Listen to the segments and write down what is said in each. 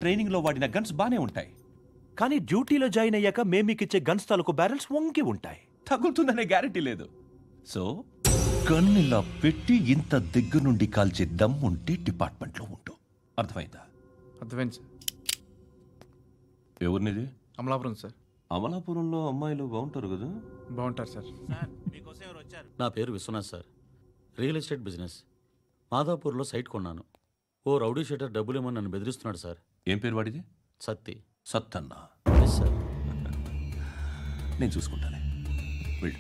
Training లో వాడిన guns బానే ఉంటాయి కానీ డ్యూటీలో జాయిన్ అయ్యాక మేము మీకు ఇచ్చే గన్స్ తాలూకు బ్యారెల్స్ వంగి ఉంటాయి తగులుతుందనే గ్యారెంటీ లేదు సో గన్ ఇలా పెట్టి ఇంత దగ్గర నుండి కాల్చే దమ్ ఉంటే డిపార్ట్మెంట్ లో ఉంటూ అర్థమైందా అర్థమైంది సార్ ఎవరినిది అమలాపురం సార్ అమలాపురంలో అమ్మాయిలు బాగుంటారు కదా బాగుంటారు సార్ నా పేరు Viswanath sir real estate business మాదాపూర్లో సైట్ కొన్నాను ఓ రౌడీ షీటర్ డబ్బులు ఇవ్వమని నన్ను బెదిరిస్తున్నాడు సార్ ఏం పేరు వాడిది సత్తి సత్తన్న ఎస్ సార్ నేను చూసుకుంటానే వెళ్ళు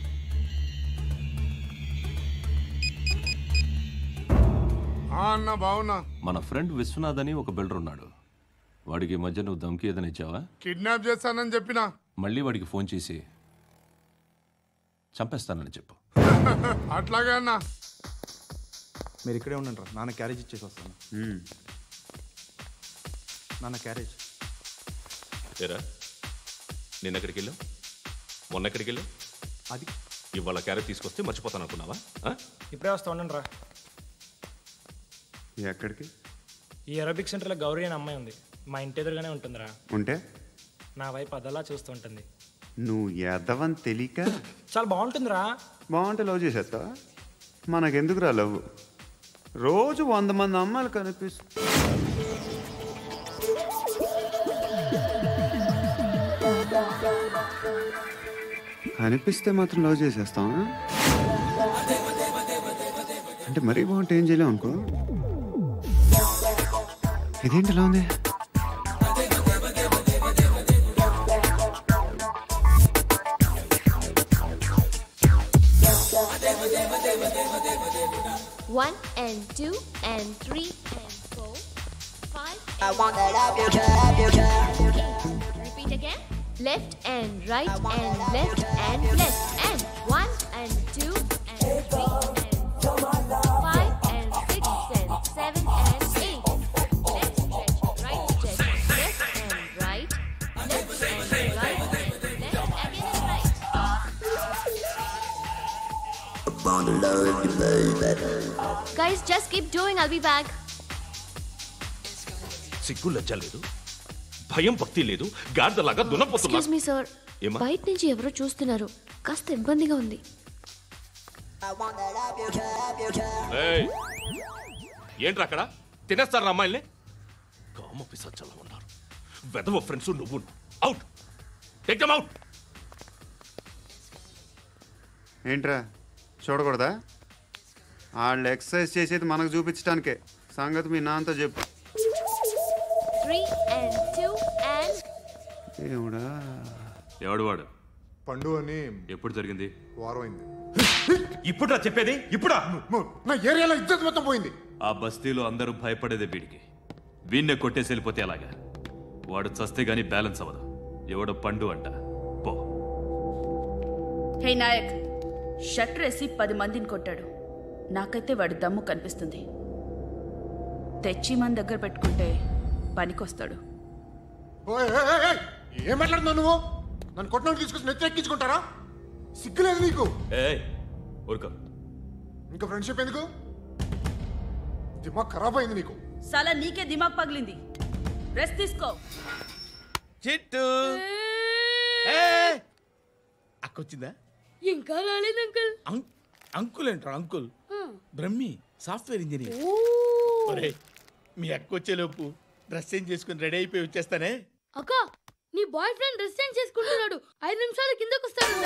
ఆ అన్న బావున్నా మన ఫ్రెండ్ విశ్వనాథ్ అని ఒక బిల్డర్ ఉన్నాడు వాడికి ఈ మధ్య నువ్వు దమ్కి ఏదైనా ఇచ్చావా కిడ్నాప్ చేస్తానని చెప్పిన మళ్ళీ వాడికి ఫోన్ చేసి చంపేస్తానని చెప్పు అట్లాగే అన్న మీరు ఇక్కడే ఉండండి రా నాన్న క్యారేజ్ ఇచ్చేసి వస్తాను నాన్న క్యారేజ్ ఏరా నిన్న ఎక్కడికి వెళ్ళావు మొన్న ఎక్కడికి వెళ్ళావు అది ఇవాళ క్యారెట్ తీసుకొస్తే మర్చిపోతాను అనుకున్నావా ఆ? ఇప్పుడే వస్తా ఉండండి రా ఎక్కడికి ఈ అరబిక్ సెంటర్లో గౌరీ అనే అమ్మాయి ఉంది మా ఇంటి ఎదురుగానే ఉంటుందిరా ఉంటే నా వైపు అదలా చూస్తూ ఉంటుంది నువ్వు ఎదవని తెలియక చాలా బాగుంటుందిరా బాగుంటే లవ్ చేసేస్తావా మనకెందుకురా లవ్ రోజు వంద మంది అమ్మాయిలు కనిపిస్తు కనిపిస్తే మాత్రం లవ్ చేసేస్తావా అంటే మరీ బాగుంటే ఏం చేయలేం అనుకో ఇదేంటి ఇలా ఉంది One and two and three and four, five. I wanna love you, love you, love you. Eight. Repeat again. Left and right and left and left and one and two and three and four, five and six and seven and eight. Left stretch, right stretch, left and right, left and right, left again and right. Wanna love you, baby. Guys, just keep doing. I'll be back. సిగ్గు లజ్జ లేదు భయం భక్తి లేదు గాడిదలాగా దున్నపోతున్నా excuse me sir ఏమ్మా? బయట నుంచి ఎవరో చూస్తున్నారు కాస్త ఇబ్బందిగా ఉంది I wanna love you, love you, love ఏయ్! ఏంట్రా అక్కడ తినేస్తారా అమ్మాయిల్ని కామ పిసచ్చలా ఉన్నారు వెదవ ఫ్రెండ్స్ నువ్వు అవుట్ టేక్ దమ్ అవుట్ ఏంట్రా చూడకూడదా వాళ్ళు ఎక్సర్సైజ్ చేసేది మనకు చూపించడానికే సంగతి మీ నాన్నతో చెప్పు త్రీ అండ్ టూ అండ్ దేవుడా ఎవడు వాడు పండు అని ఎప్పుడు జరిగింది వారం అయింది ఇప్పుడా చెప్పేది ఇప్పుడా అమ్మో, నా ఏరియాలో ఇద్దరు మొత్తం పోయింది ఆ బస్తీలో అందరూ భయపడేదే వీడికి వీణ్ణే కొట్టేసి వెళ్ళిపోతే అలాగా వాడు చస్తే గానీ బ్యాలెన్స్ అవ్వదు ఎవడో పండు అంట పో హే నాయక్ షట్టర్ వేసి పది మందిని కొట్టాడు నాకైతే వాడి దమ్ము కనిపిస్తుంది తెచ్చి మన దగ్గర పెట్టుకుంటే పనికొస్తాడు ఓయ్, ఏయ్, ఏయ్, ఏయ్, ఏం మాట్లాడుతున్నావు నువ్వు నన్ను కొట్టడానికి తీసుకొచ్చి నెత్తి ఎక్కించుకుంటారా సిగ్గులేదు నీకు ఏయ్ ఊరుకో ఇంకా ఫ్రెండ్షిప్ ఎందుకు దిమాగ్ ఖరాబ్ అయింది నీకు సలా నీకే దిమాగ్ పగిలింది రెస్ట్ తీసుకో చిట్టు అక్కొచ్చిందా ఇంకా రాలేదు అంకుల్ అం- అంకుల్ ఏంట్రా అంకుల్ బ్రహ్మి సాఫ్ట్వేర్ ఇంజనీర్ ఒరే మీ అక్క వచ్చేలోపు డ్రెస్ చేంజ్ చేసుకుని రెడీ అయిపోయి వచ్చేస్తానే అక్క నీ బాయ్ ఫ్రెండ్ డ్రెస్ చేంజ్ చేసుకుంటున్నాడు ఐదు నిమిషాలు కిందకు వస్తాడు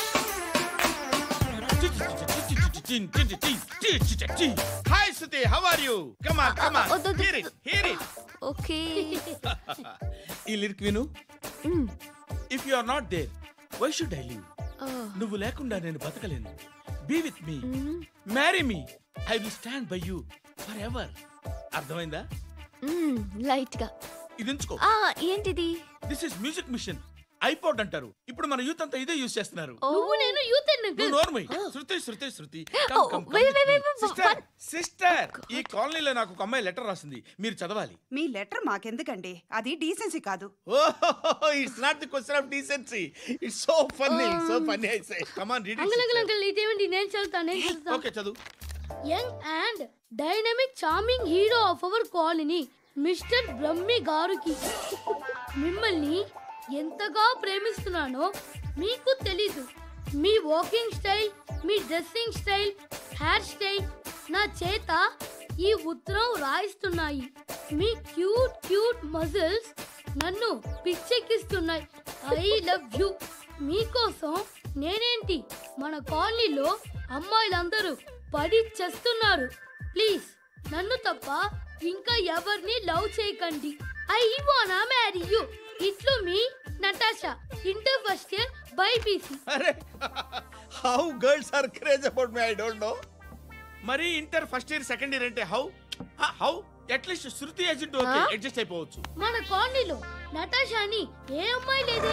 hi Shruti how are you come on come on వద్దు, వద్దు. Hear it hear it okay ఈ లిరిక్ విను if you are not there why should I live నువ్వు లేకుండా నేను బతకలేను be with me marry me I will stand by you forever అర్థమైందా light గా ఇది ఉంచుకో ఆ ఏంటిది this is music machine iPod అంటారు ఇప్పుడు మన యూత్ అంతా ఇదే యూస్ చేస్తున్నారు నువ్వు నేను యూత్ నువ్వు నోర్మై Shruti Shruti Shruti Oh, wait, wait, wait, wait, sister sister ఈ కాలనీలో నాకు ఒక అమ్మాయి లెటర్ రాసింది మీరు చదవాలి మీ లెటర్ మాకెందుకండి అది డీసెన్సీ కాదు ఓహో it's not the question of decency it's so funny so funny I say come on read uncle uncle uncle ఇదేమిటి నేను చదువుతా నేను చదువుతా ఓకే చదువు young and dynamic charming hero of our colony mister Brahmi గారికి మిమ్మల్ని ఎంతగా ప్రేమిస్తున్నానో మీకు తెలీదు మీ వాకింగ్ స్టైల్ మీ డ్రెస్సింగ్ స్టైల్ హెయిర్ స్టైల్ నా చేత ఈ ఉత్తరం రాయిస్తున్నాయి మీ క్యూట్ క్యూట్ మజిల్స్ నన్ను పిచ్చెక్కిస్తున్నాయి ఐ లవ్ యూ మీకోసం నేనేంటి మన కాలనీలో అమ్మాయిలందరూ పడి చేస్తున్నారు ప్లీజ్ నన్ను తప్ప ఇంకా ఎవరిని లవ్ చేయకండి ఐ వానా మ్యారీ యూ ఇట్లు మీ Natasha inter first year BiPC అరే how girls are craze about me I don't know మరి inter first year second year అంటే how how at least Shruti agent okay Huh? Adjust అయిపోవచ్చు మన కాలనీలో నటాషా అని ఏ అమ్మాయి లేదే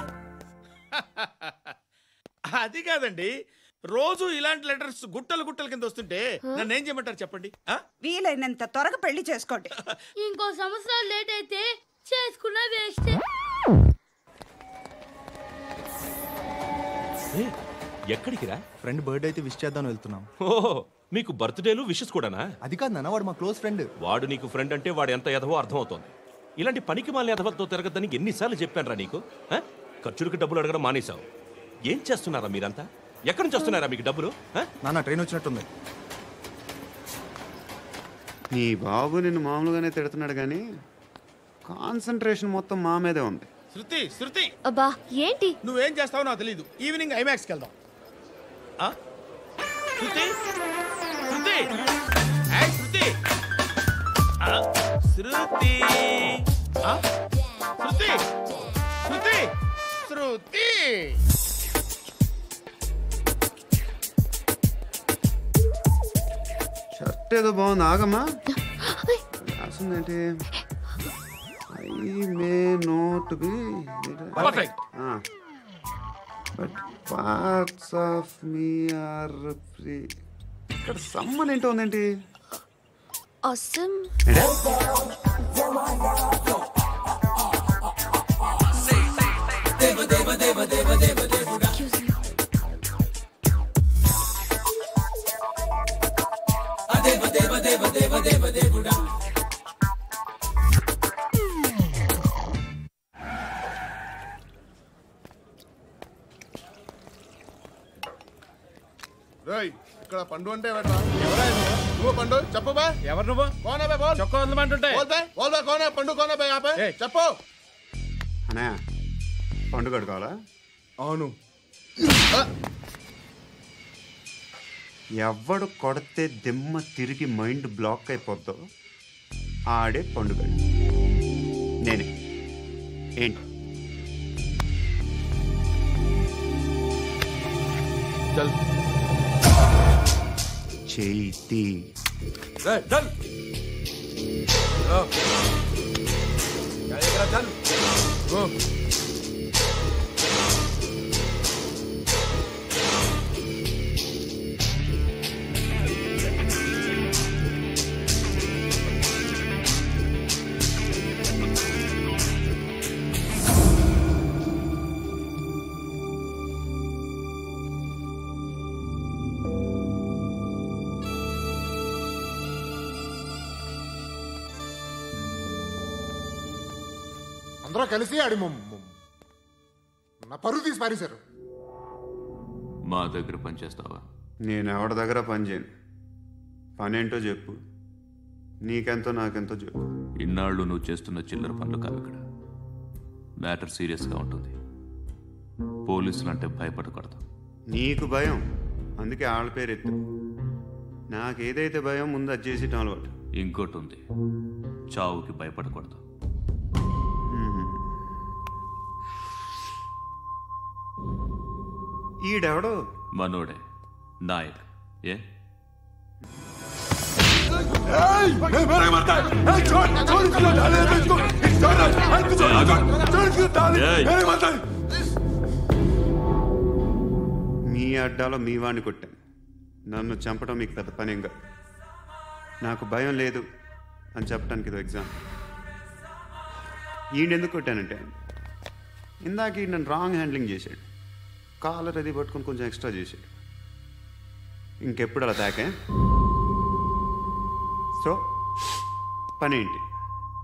అది కాదండి రోజు ఇలాంటి లెటర్స్ గుట్టలు గుట్టల కింద వస్తుంటే నన్ను ఏం చేయమంటారు చెప్పండి ఆ? వీలైనంత త్వరగా పెళ్లి చేసుకోండి ఇంకో సంవత్సరాలు లేట్ అయితే చేసుకున్న వేస్టే ఏ, ఎక్కడికి రా ఫ్రెండ్ బర్త్డే అయితే విష్ చేద్దాం వెళ్తున్నాం ఓహో మీకు బర్త్డేలు విషెస్ కూడానా అది కాదు నాన్న వాడు మా క్లోజ్ ఫ్రెండ్ వాడు నీకు ఫ్రెండ్ అంటే వాడు ఎంత ఎదవో అర్థమవుతోంది ఇలాంటి పనికి మాలిన ఎదవలతో తిరగద్దని ఎన్నిసార్లు చెప్పానురా నీకు ఆ? ఖర్చులకు డబ్బులు అడగడం మానేశావు ఏం చేస్తున్నారా మీరంతా ఎక్కడి నుంచి వస్తున్నారా మీకు డబ్బులు ఆ? నాన్న ట్రైన్ వచ్చినట్టుంది నీ బాబు నిన్ను మామూలుగానే తిడుతున్నాడు కానీ కాన్సన్ట్రేషన్ మొత్తం మా మీదే ఉంది శృతి శృతి అబ్బా ఏంటి నువ్వేం చేస్తావో నాకు తెలియదు ఈవినింగ్ ఐమాక్స్కి వెళ్దాం ఆ? శృతి శృతి ఏయ్, శృతి ఆ, శృతి ఆ? శృతి శృతి శృతి షర్ట్ ఏదో బాగుంది ఆగమ్మా రాసిందేంటి I may not be Perfect. But parts of me are free ఇక్కడ సమ్మన్ ఏంటో ఉందేంటి అసమ్ రేయ్ ఇక్కడ పండు అంటే ఎవరా నువ్వు పండు చెప్పు బే ఎవరు నువ్వు కోనే బే బోల్ చొక్కా వదలమంటుంటే బోల్ బే బోల్ బే కోనే పండు కోనే బే ఆపే చెప్పు అనే పండుగ కావాలా అవును ఎవడు కొడితే దిమ్మ తిరిగి మైండ్ బ్లాక్ అయిపోద్దో ఆడే పండుగ నేనే ఏంటి చల్ చేతి చల్ చల్ గో అందరూ కలిసి ఆడి మొమ్- మొమ్. నా పరువు తీసి పారేశారు మా దగ్గర పనిచేస్తావా నేను ఎవరి దగ్గర పని చేయను పని ఏంటో చెప్పు నీకెంతో నాకెంతో చెప్పు ఇన్నాళ్ళు నువ్వు చేస్తున్న చిల్లర పనులు కావు ఇక్కడ మ్యాటర్ సీరియస్గా ఉంటుంది పోలీసులు అంటే భయపడకూడదు నీకు భయం అందుకే ఆళ్ళ పేరు ఎత్తు నాకేదైతే భయం ముందు అది చేసేటం అలవాటు ఇంకోటి ఉంది చావుకి భయపడకూడదు ఈడెవడో మనోడే నాయక్ ఏ మీ అడ్డాలో మీ వాడిని కొట్టాను నన్ను చంపడం మీకు పెద్ద పనేం కాదు నాకు భయం లేదు అని చెప్పడానికి ఇది ఎగ్జామ్ ఈయన ఎందుకు కొట్టానంటే ఇందాక ఈయన నన్ను రాంగ్ హ్యాండ్లింగ్ చేశాడు కాలర్ అది పట్టుకొని కొంచెం ఎక్స్ట్రా చేశాడు ఇంకెప్పుడు అలా తాకే సో పని ఏంటి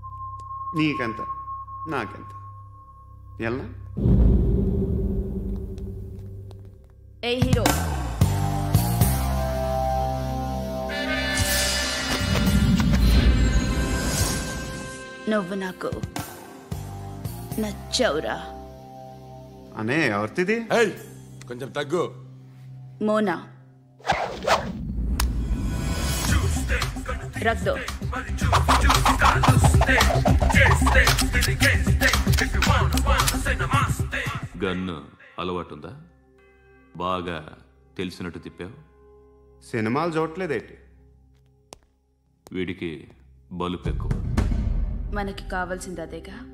నీకెంత నాకెంత ఎలా ఏ హీరో నువ్వు నాకు నచ్చవురా అనే ఎవరిది కొంచెం తగ్గు మోనా రక్ దో గన్ను అలవాటుందా బాగా తెలిసినట్టు తిప్పావు సినిమాలు చూడట్లేదేంటి వీడికి బలుపు ఎక్కువ మనకి కావాల్సింది అదేగా